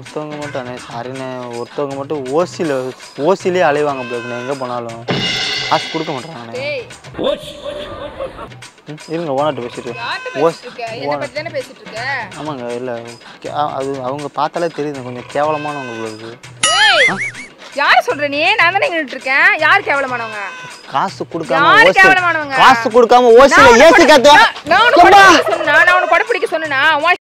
ஒருத்தவங்க மட்டும் அண்ணே சாரிண்ணே ஒருத்தவங்க மட்டும் ஓசியில் ஓசிலே அலைவாங்க பிள்ளைங்க எங்கே போனாலும் காசு கொடுக்க மாட்டாங்கண்ணே டேய் ம், இருங்க ஓனர்கிட்ட பேசிட்டு யார்கிட்ட ஓஸ் பேசிட்டு இருக்க என்ன பத்தி தானே பேசிட்டு இருக்க ஆமாங்க இல்லை அது அவங்க பார்த்தாலே தெரியுது கொஞ்சம் கேவலமானவங்க உங்களுக்கு டேய் யார சொல்ற நீ நான் தானே நின்னுட்டு இருக்கேன் யார் கேவலமானவங்க காசு கொடுக்காம யாரு ஓசி கேவலமானவங்க? காசு கொடுக்காம நான் ஓசியில் உன்னை ஏசி கொடை- காத்து நான் நான் உன்னை கொடை பிடிக்க சொன்னா நான் உன்னை கொடை பிடிக்க சொன்னா உன்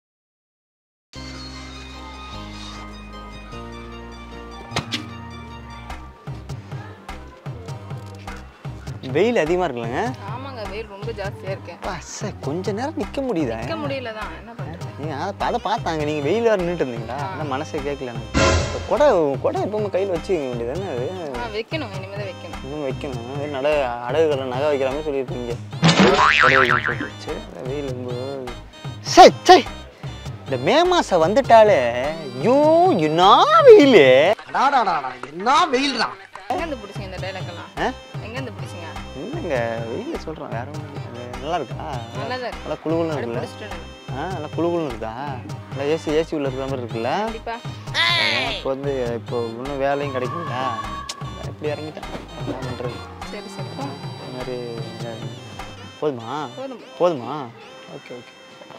வெயில் அதிகமாக இருக்குல்லங்க ஆமாங்க வெயில் ரொம்ப ஜாஸ்தியா இருக்கேன் அப்பா, சே, கொஞ்ச நேரம் நிற்க முடியுதா நிக்க முடியல தான் என்ன பண்றது நீங்க அதை அதை பார்த்தாங்க நீங்கள் வெயில் வேறு நின்றுட்டு இருந்தீங்களா ஆனால் மனசே கேட்கல எனக்கு இப்ப கொடை கொடை எப்பவுமே கையில் வச்சுக்க வேண்டியதானே அது ஆ வைக்கணும் இனிமேல் தான் வைக்கணும் இன்னும் வைக்கணும் அது நட அடகுகளை நகை வைக்கிற மாதிரி சொல்லியிருக்கீங்க கொடை வைக்கணும்னு சொல்லிட்டு சரி, வெயில் ரொம்ப சரி சரி இந்த மே மாதம் வந்துட்டாலே ஐயோ என்ன வெயில் அடாடாடாடா, என்ன வெயில்டா எங்க இருந்து பிடிச்சிங்க இந்த டைலாக் எல்லாம் ஆ? எங்க இருந்து பிடிச்சிங்க இல்லைங்க வெயில் சொல்கிறோம் வேற ஒன்றும் இல்லை. அது நல்லா இருக்கா நல்லா தான் இருக்கு நல்லா குழுகுன்னு அப்படி இருக்குல்ல பிடிச்சிட்டு ஆ நல்லா குழுகுன்னு இருக்கா நல்லா ஏசி ஏசி உள்ள இருக்கிற மாதிரி இருக்குல்ல கண்டிப்பா இப்போ வந்து இப்போ இன்னும் வேலையும் கிடைக்குங்களா இப்படி இறங்கிட்டேன் என்ன பண்ணுறது சரி சரி போ. இந்த மாதிரி அஹ், போதுமா போதும் போதுமா ஓகே ஓகே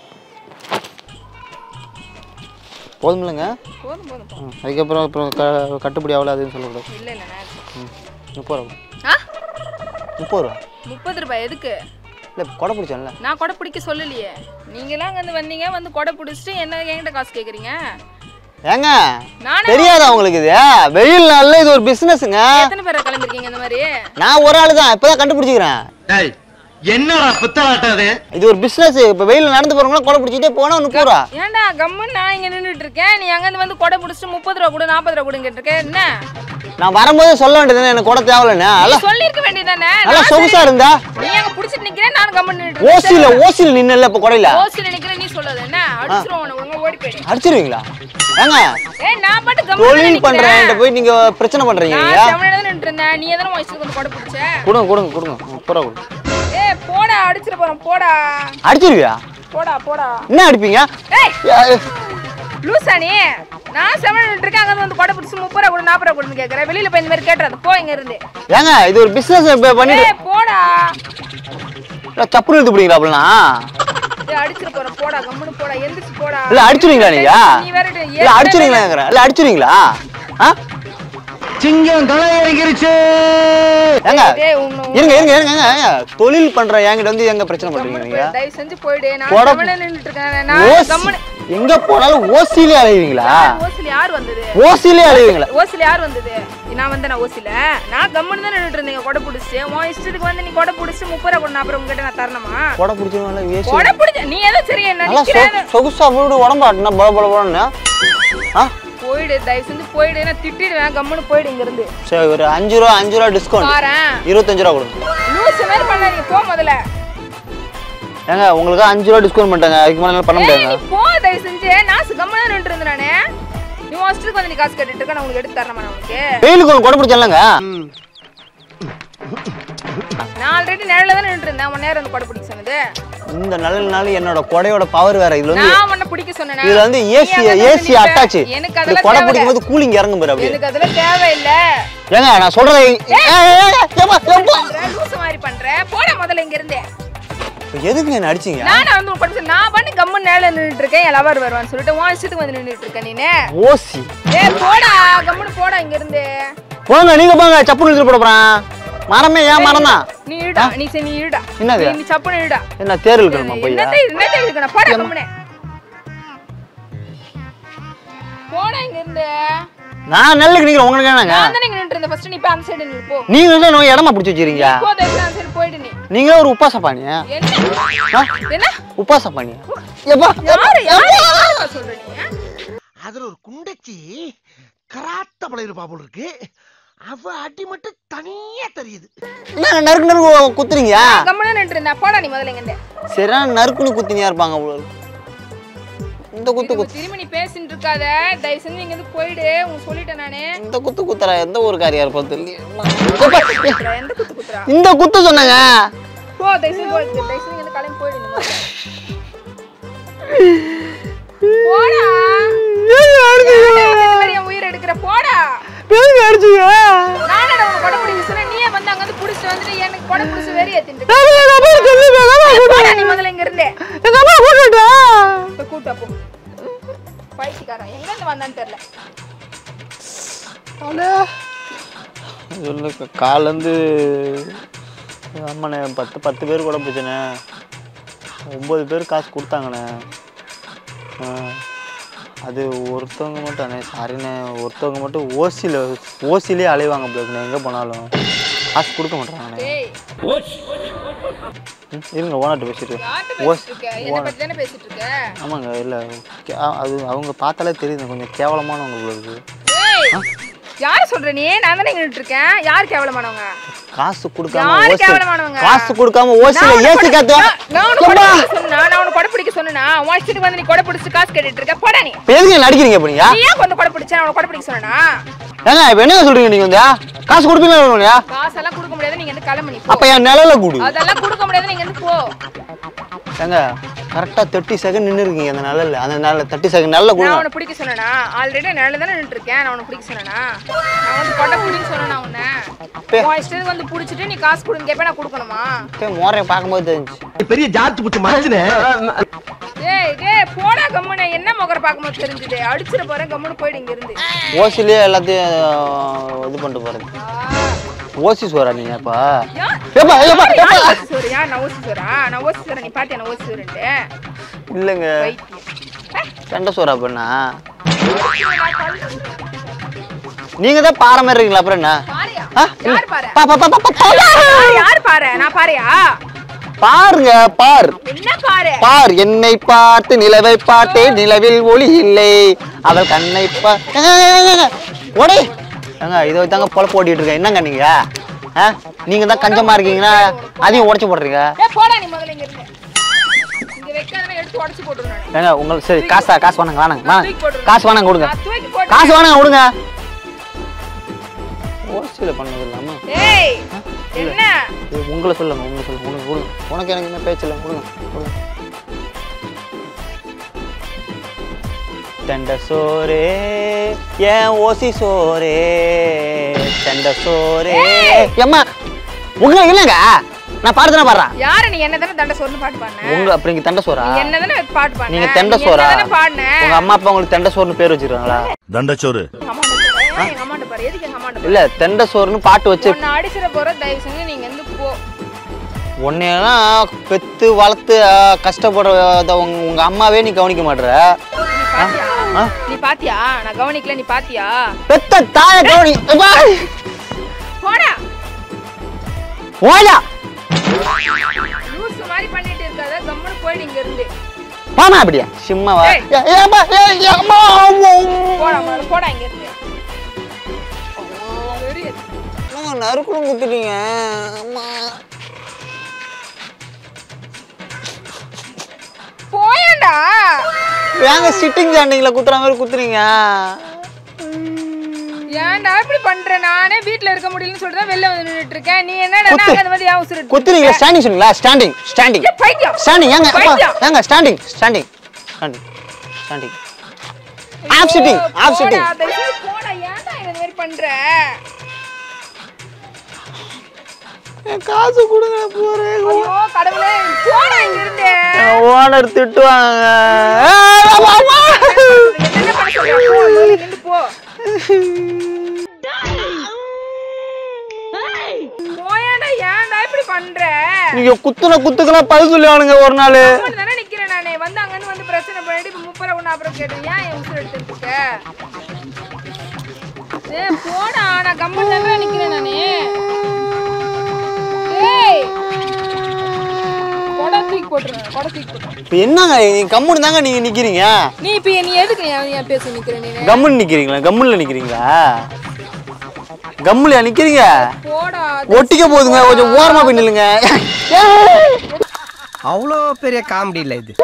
போதுமில்லைங்க போதும் போதும் போ. ம், அதுக்கப்புறம் அப்புறம் க கட்டுப்படி ஆகல அதுன்னு சொல்லக்கூடாது இல்ல இல்ல நான் எடுத்துக்கிறேன். ம் முப்பது ரூபா ஆ முப்பது ரூபா முப்பது ரூபாய் எதுக்கு இல்லை கொடை பிடிச்சோம்ல நான் கொடை பிடிக்க சொல்லலையே நீங்களாம் அங்க வந்து வந்தீங்க வந்து கொடை பிடிச்சிட்டு என்ன என்கிட்ட காசு கேக்குறீங்க ஏங்க நானே தெரியாதா உங்களுக்கு இது வெயில் நாளில் இது ஒரு பிஸ்னஸுங்க எத்தனை பேரை கிளம்பிருக்கீங்க இந்த மாதிரி நான் ஒரு ஆள் தான் இப்போ தான் கண்டுபிடிச்சிக்கிறேன் டேய் என்னடா பித்தலாட்டம் அது இது ஒரு பிஸ்னஸ் இப்போ வெயில் நடந்து போகிறவங்களாம் கொடை பிடிச்சிட்டே போனால் முப்பது ரூபா ஏன்டா கம்முன்னு நான் இங்க நின்றுட்டு இருக்கேன் நீ அங்க வந்து கொடை பிடிச்சிட்டு முப்பது ரூபா கொடு நாற்பது ரூபா கொடுன்னு கேட்டிருக்க என்ன நான் வரும்போதே சொல்ல வேண்டியது எனக்கு கொடை தேவையில்லைண்ணே நீ நல்லா சொல்லியிருக்க வேண்டியதானே நல்லா சொகுசா இருந்தா நீ அங்க புடிச்சிட்டு நிக்கிறேன் நான் கம்முன்னு நின்னுட்டு இருக்கேன். ஓசியில ஓசியில் நின்னல இப்போ கொடையில ஓசில நிக்கிற நீ சொல்லாத என்ன அடிச்சிருவோம் உன்னை ஒழுங்கா ஓடி போயிடு அடிச்சிருவீங்களா ஏங்க ஏய் நான் பாட்டு கம்முன்னு தொழில் நிக்கிறேன். பண்றேன்ட்ட போய் நீங்க பிரச்சனை பண்றீங்க நான் இல்லையா செவனே தான் நின்னுட்டு இருந்தேன் நீ எதனா வயசுக்கு வந்து கொடை பிடிச்ச கொடுங்க கொடுங்க கொடுங்க முப்பது ரூபா கொடுங்க ஏய் போடா அடிச்சிட போறோம் போடா அடிச்சிருவியா போடா போடா என்ன அடிப்பீங்க ஏய் ஏ, லூசா நீ நான் செவன் நின்னுட்டு இருக்கேன் அங்க வந்து கொடை பிடிச்சி முப்பது ரூபா கொடு நாற்பது ரூபா கொடுன்னு கேக்குறேன் வெளியில போய் இந்த மாதிரி கேட்டுறது போ இங்க இருந்து ஏங்க இது ஒரு பிசினஸ் பண்ணிட்டு ஏய் போடா இல்ல, சப்புனு எடுத்து பிடிங்களா அப்படிலாம் ஏய் அடிச்சிட போறோம் போடா கம்முன்னு போடா எந்திரிச்சு போடா இல்ல அடிச்சிருவீங்களா நீங்க நீ வேற இல்ல அடிச்சிருவீங்களா இல்ல அடிச்சிருவீங்களா ஆ சிங்கம் களை இறங்கிருச்சு ஏங்க டேய் உன்னு இருங்க இருங்க இருங்க இருங்க, ஏங்க தொழில் பண்ற என்கிட்ட வந்து எங்க பிரச்சனை பண்றீங்க நீங்க தயவு செஞ்சு போயிடு நான் போடா. செவனே நின்னுட்டு இருக்கேன் நான் ஓசி கம்முன்னு எங்க போனாலும் ஓசிலே அலைவீங்களா ஓசில யார் வந்தது ஓசிலே அலைவீங்களா ஓசில யார் வந்தது நான் வந்தேன் ஓசில நான் கம்முன்னு தான் நின்னுட்டு இருந்தீங்க கொடை பிடிச்சி உன் இஷ்டத்துக்கு வந்து நீ கொடை பிடிச்சி முப்பது ரூபா கொடு நாற்பது ரூபா உங்ககிட்ட நான் தரணுமா கொடை பிடிச்சவங்கள ஏசி கொடை பிடிச்ச நீ ஏதோ சரி என்ன நல்லா சொ- நிக்கிறேன் சொகுசா போட்டு உடம்பு ஆட்டினா பல பல பலன்னு ஆ போயிடு தயவு செஞ்சு போயிடு நான் திட்டிடுவேன் கம்முன்னு போயிடு இங்க இருந்து சரி ஒரு அஞ்சு ரூபா அஞ்சு ரூபா டிஸ்கவுண்ட் பாரேன் இருபத்தஞ்சு ரூபா கொடுங்க லூஸ் மாதிரி பண்ணாதீங்க போ முதல்ல ஏங்க உங்களுக்கு அஞ்சு ரூபா டிஸ்கவுண்ட் பண்ணிட்டாங்க அதுக்கு மேலே பண்ண ஏய் முடியாதுங்க நீ போ தயவு செஞ்சு நான் கம்முன்னு தான் நின்னுட்டு இருந்தேன் நானு நீ உன் இஷ்டத்துக்கு வந்து நீ காசு கேட்டுட்டு இருக்க நான் உங்களுக்கு எடுத்து தரணுமா நான் உனக்கு வெயிலுக்கு ஒன்று கொடை பிடிச்சலங்க நான் ஆல்ரெடி நிழல தான் நின்னுட்டு இருந்தேன் உன் நேரம் வந்து கொடை பிடிக்க சொன்னது இந்த நல்ல நாள் என்னோட கொடையோட பவர் வேற இதுல வந்து நான் உன்னை பிடிக்க சொன்னேனா இதுல வந்து நீ ஏசி அங்க வந்து ஏசி நிப்ப. அட்டாச் எனக்கு இது அதெல்லாம் கொடை தேவையில்ல. பிடிக்கும் போது கூலிங் இறங்கும் பாரு அப்படியே எனக்கு அதெல்லாம் தேவையில்ல ஏங்க நான் சொல்றேன் ஏய், ஏய், ஏய், ஏப்பா, ஏப்பா. பண்ற லூசு மாதிரி பண்ற போட முதல்ல இங்க இருந்தே எதுக்கு என்ன அடிச்சீங்க நான் வந்து உன் படிச்சு நான் பண்ணி கம்மு நேல நின்னுட்டு இருக்கேன் என் லவர் வருவான்னு சொல்லிட்டு உன் இஷ்டத்துக்கு வந்து நின்னுட்டு இருக்க நீனு ஓசி ஏய் போடா கம்முன்னு போடா இங்க இருந்து போங்க நீங்க போங்க சப்புன்னு எடுத்து போட போறேன் மரமே ஏன் மரம் தான் நீ இடுடா நீ சரி நீ இடுடா என்னது? நீ- நீ சப்புன்னு இடுடா என்ன தேர் இருக்கணுமா போய் என்னத்தை என்னத்தை இருக்கணும் போடா கம்முனே போடா இங்க இருந்து நான் நல்லுக்கு நீங்க உங்களுக்கு என்னங்க நான் தானே இங்க நின்னுட்டு இருந்தேன் ஃபர்ஸ்ட் நீ போய் அந்த சைடு நில்லு போ நீங்க தான் நோய் இடமா பிடிச்சி வச்சிருக்கீங்க போ தயவு செஞ்சு அந்த சைடு போயிடு நீ நீங்களே ஒரு உப்பாச பானியா என்ன என்ன உப்பாச பானியா எப்பா யாரு யாரு யாருப்பா சொல்ற நீ அதுல ஒரு குண்டச்சி கராத்த பழையிருப்பா போல இருக்கு அவ அடி மட்டும் தனியா தெரியுது என்ன நறுக்கு நறுக்கு குத்துறீங்க கம்முனு நின்று இருந்தா போடா நீ முதல்ல இங்க இருந்து சரியான நறுக்குன்னு குத்தினியா இருப்பாங்க அவ்வளோ இந்த குத்து குத்து திரும்பி நீ பேசிட்டு இருக்காத தயவு செஞ்சு இங்க இருந்து போயிடு உன் சொல்லிட்டேன் நானு இந்த குத்து குத்துறா எந்த ஒரு காரியா இருப்போம் தெரியல குத்துறா, எந்த குத்து குத்துறா இந்த குத்து சொன்னாங்க போ தயவு செஞ்சு போ தயவு செஞ்சு இங்க இருந்து கிளம்பி போயிடு இந்த முதல்ல. போடா ஏன்டா ஏத்திட்டு போடா நீ முதல்ல இங்க இருந்தே எங்க அம்மா கூட்டுட்டா இப்ப கூட்டா போ பைத்தியக்காரன் எங்க இருந்து வந்தான்னு தெரியல சொல்லு காலேருந்து ஆமாண்ணே பத்து பத்து பேர் கூட போச்சுண்ணே ஒம்பது பேர் காசு கொடுத்தாங்கண்ணே ஆ, அது ஒருத்தவங்க மட்டும் அண்ணே சாரிண்ணே ஒருத்தவங்க மட்டும் ஓசியில் ஓசிலே அலைவாங்க பிள்ளைங்கண்ணே எங்கே போனாலும் காசு கொடுக்க மாட்டாங்கண்ணே டேய் ம், இருங்க ஓனர்கிட்ட பேசிட்டு யார்கிட்ட ஓஸ் பேசிட்டு இருக்க என்ன பத்தி தானே பேசிட்டு இருக்க ஆமாங்க இல்லை அது அவங்க பார்த்தாலே தெரியுது கொஞ்சம் கேவலமானவங்க உங்களுக்கு டேய் யார சொல்ற நீ நான் தானே நின்னுட்டு இருக்கேன் யார் கேவலமானவங்க காசு கொடுக்காம யாரு ஓசி கேவலமானவங்க? காசு கொடுக்காம ஓசியில் நான் ஏசி உனக்கு காத்து நான் நான் உனக்கு கொடை பிடிக்க சொன்னா நான் உனக்கு கொடை பிடிக்க சொன்னா உன் இஷ்டத்துக்கு வந்து நீ கொடை பிடிச்சு காசு கேட்டுட்டு இருக்க போடா நீ இப்போ எதுக்கு நடிக்கிறீங்க இப்போ நீங்கள் நீ ஏன் வந்து கொடை பிடிச்ச நான் உனக்கு கொடை பிடிக்க சொன்னா ஏங்க இப்போ என்ன சொல்றீங்க நீங்க வந்து காசு கொடுப்பீங்களா இல்லையா காசெல்லாம் கொடுக்க முடியாது நீங்க வந்து கிளம்பு நீ போ அப்ப என் நிலையில கொடு அதெல்லாம் கொடுக்க முடியாது நீங்க வந்து போ ஏங்க கரெக்டா தேர்ட்டி செகண்ட் நின்று இருக்கீங்க அந்த நிலையில அந்த நிலையில தேர்ட்டி செகண்ட் நல்லா நான் கொடுங்க உன்னை பிடிக்க சொன்னா ஆல்ரெடி நிழல தானே நின்னுட்டு இருக்கேன் நான் உனக்கு பிடிக்க சொன்னா நான் வந்து கொடை பிடிக்க சொன்னா உன்னை அப்பே. உன் இஷ்டத்துக்கு வந்து பிடிச்சிட்டு நீ காசு கொடுங்க கேப்ப நான் கொடுக்கணுமா போய் மோரைய பார்க்கும்போது தெரிஞ்சு பெரிய ஜார்ஜ் புட்டு மனுஷனே டேய் டேய் போடா கம்முனு என்ன முகர பார்க்கும்போது தெரிஞ்சுது அடிச்சிட போறேன் கம்முனு போயிடு இங்க இருந்து ஓசிலேயே எல்லாத்தையும் அஹ், இது பண்ணிட்டு போறது ஓசி சோறா நீங்க இப்ப யா- ஏப்பா, ஏப்பா, யாரு- யாரு ஏப்பா. ஓசி சோறுயா? நான் ஓசி சோறா? நான் ஓசி சோறா? நீ பாத்தியா நான் ஓசி சோறுன்ட்டு? இல்லைங்க பைத்தியம். சண்டை சோறா பண்ணா நீங்க தான் பாறை மாதிரி இருக்கீங்களா அப்புறம் என்ன பாருயா? ஆ? யார் பாரு? பா, பா, பா, பா, பா, பா. யார் யார் பாரு? நான் பாருயா? பாருங்க பார் என்ன பாரு? பார் என்னை பார்த்து நிலவை பார்த்தேன் நிலவில் ஒளி இல்லை அவள் கண்ணை பா ஓடி ஏங்க இதை தாங்க பொழப்பு ஓட்டிட்டு இருக்கேன் என்னங்க நீங்க ஆ நீங்க தான் கஞ்சமா இருக்கீங்கன்னா அதையும் உடைச்சு போடுறீங்க ஏய், போடா நீ முதல்ல இங்க இருந்து. இங்க வைக்காதவனை எடுத்து உடைச்சு போட்டுருவேன் நானு. ஏங்க உங்களுக்கு சரி காசா காசு வேணாங்க வேணாங்க நான் வேணாங்க தூக்கி போட்டுருவேன். காசு வேணாங்க கொடுங்க நான் தூக்கி போட்டு- காசு வேணாங்க கொடுங்க ஓசியில் பண்ணது இல்லாம ஏய், என்ன இது உங்களை சொல்லுங்க உங்களை சொல்லுங்க உனக்கு கொடுங்க உனக்கு எனக்கு என்ன பேச்சு இல்லை கொடுங்க கொடுங்க தண்ட சோரே ஏன் ஓசி சோரே தண்ட சோரே ஏம்மா உங்களை இல்லைங்க நான் பாட்டு தானே பாடுறேன் யாரு நீ என்ன தானே தண்டை சோறுன்னு பாட்டு பாடின உங்க அப்படி நீங்க தண்ட சோறா நீ என்ன தானே பாட்டு பாடின நீங்க தெண்ட சோறா தானே பாடின உங்க அம்மா அப்பா உங்களுக்கு தெண்ட சோறுன்னு பேர் வச்சிருக்காங்களா தண்டச்சோறு எங்க அம்மா பாரு எங்க அம்மாட்ட பாரு எதுக்கு எங்க அம்மாட்ட பாரு இல்ல தெண்ட சோறுன்னு பாட்டு வச்சு உன்னை அடிச்சிட போற தயவு செஞ்சு நீங்க வந்து போ உன்னையெல்லாம் பெத்து வளர்த்து அஹ், கஷ்டப்படுறத உங்க உங்க அம்மாவே நீ கவனிக்க மாட்டுற நீ பாத்தியா ஆ? நீ பாத்தியா நான் கவனிக்கல நீ பாத்தியா பெத்த தாய கவனி அப்பா! போடா ஓயா லூசு மாதிரி பண்ணிட்டு இருக்காத கம்முனு போயிடு இங்க இருந்து பாமா அப்படியா சும்மாவா ஏய். ஏ- ஏம்மா, ஏய், ஏம்மா, அம்மா. போடா முதல்ல போடா இங்க இருந்து வெறி ஏத்து. என்னங்க நறுக்குன்னு குத்துட்டீங்க அம்மா. போயேன்டா ஏங்க சிட்டிங் ஸ்டாண்டிங்ல குத்துற மாதிரி குத்துறீங்க ஏன்டா இப்படி பண்ற நானே வீட்ல இருக்க முடியலன்னு சொல்லிட்டு தான் வெளில வந்து நின்னுட்டு இருக்கேன் நீ என்னடா குத்து. அந்த மாதிரி ஏன் உசுரு குத்துறீங்களா ஸ்டாண்டிங் சொன்னீங்களா ஸ்டாண்டிங் ஸ்டாண்டிங் ஏய், பைத்தியம் ஸ்டாண்டிங் ஏங்க அப்பா பைத்தியம். ஏங்க standing standing standing standing off sitting ஐயோ, ஆஃப் சிட்டிங் போடா, தயவு செஞ்சு போடா ஏன்டா இந்த மாதிரி பண்ற காசு கொடுங்க போறேன் ஐயோ கடவுளே போடா இங்க இருந்து ஓனர் திட்டுவாங்க என்ன பண்ண சொல்ற போ முதல்ல நின்னு போ போயாடா ஏன்டா இப்படி பண்ற நீங்க குத்துன குத்துக்கெல்லாம் பதில் சொல்லுவானுங்க ஒரு நாள் கம்முனு தானே நிக்கிறேன் நானே வந்து அங்கன்னு வந்து பிரச்சனை பண்ணிட்டு இப்ப முப்பது ஒண்ணு அப்புறம் கேட்டேன் ஏன் என் உசுர் எடுத்துட்டு இருக்க ஏய் போடா நான் கம்மன் தானே நிக்கிறேன் நானே ஏய் கொடை தூக்கி போட்டுருவேன் கொடை தூக்கி போட்டுருவேன் இப்போ என்னங்க நீங்க கம்முன்னு தாங்க நீங்க நிக்கிறீங்க நீ இப்ப நீ எதுக்கு நீ ஏன் பேச நிக்கிற நீ கம்முன்னு நிக்கிறீங்களா கம்முன்ல நிக்கிறீங்களா கம்முலையா நிக்கிறீங்க போடா ஒட்டிக்க போகுதுங்க கொஞ்சம் ஓரமா போய் நில்லுங்க அவ்வளோ பெரிய காமெடி இல்லை இது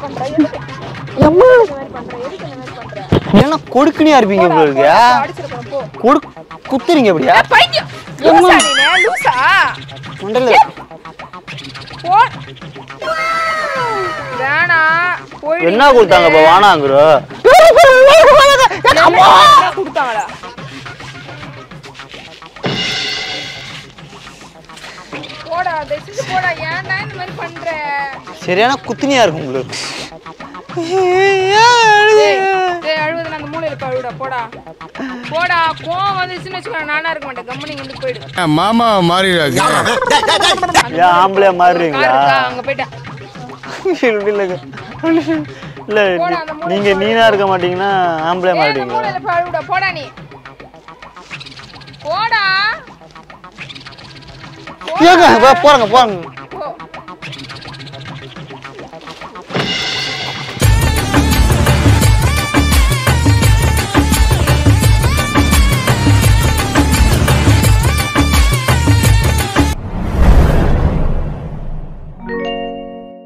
ஏன்னா கொடுக்குனியா இருப்பீங்க உங்களுக்கு அடிச்சிருப்பேன் போ கொடு குத்துறீங்க அப்படியா ஏய், பைத்தியம் லூசா நீனே லூசா மண்டல போ வேணா போயிடு என்ன கொடுத்தாங்க இப்போ வானாங்குறோ என்ன கொடுத்தாங்களா போடா தயவு செஞ்சு போடா ஏன்டா இந்த மாதிரி பண்ற சரியான குத்துனியா இருக்கும் உங்களுக்கு டேய் டேய் அழுவது அந்த மூலையில போய் அழுடா போடா போடா கோவம் வந்துச்சுன்னு வச்சுக்கோ நானா இருக்க மாட்டேன் கம்மு நீங்க வந்து போயிடு மாமா மாறிடுறாங்க ஏன் ஆம்பளையா மாறுறீங்களா கார் இருக்கா அங்க போயிட்டேன் இல்ல இல்ல இல்ல போடா, அந்த மூலையில நீங்க நீனா இருக்க மாட்டீங்கன்னா ஆம்பளையா ஏய் அந்த மாறுவீங்களா மூலையில போய் அழுடா போடா நீ போடா ஏங்க வா, போறங்க போறங்க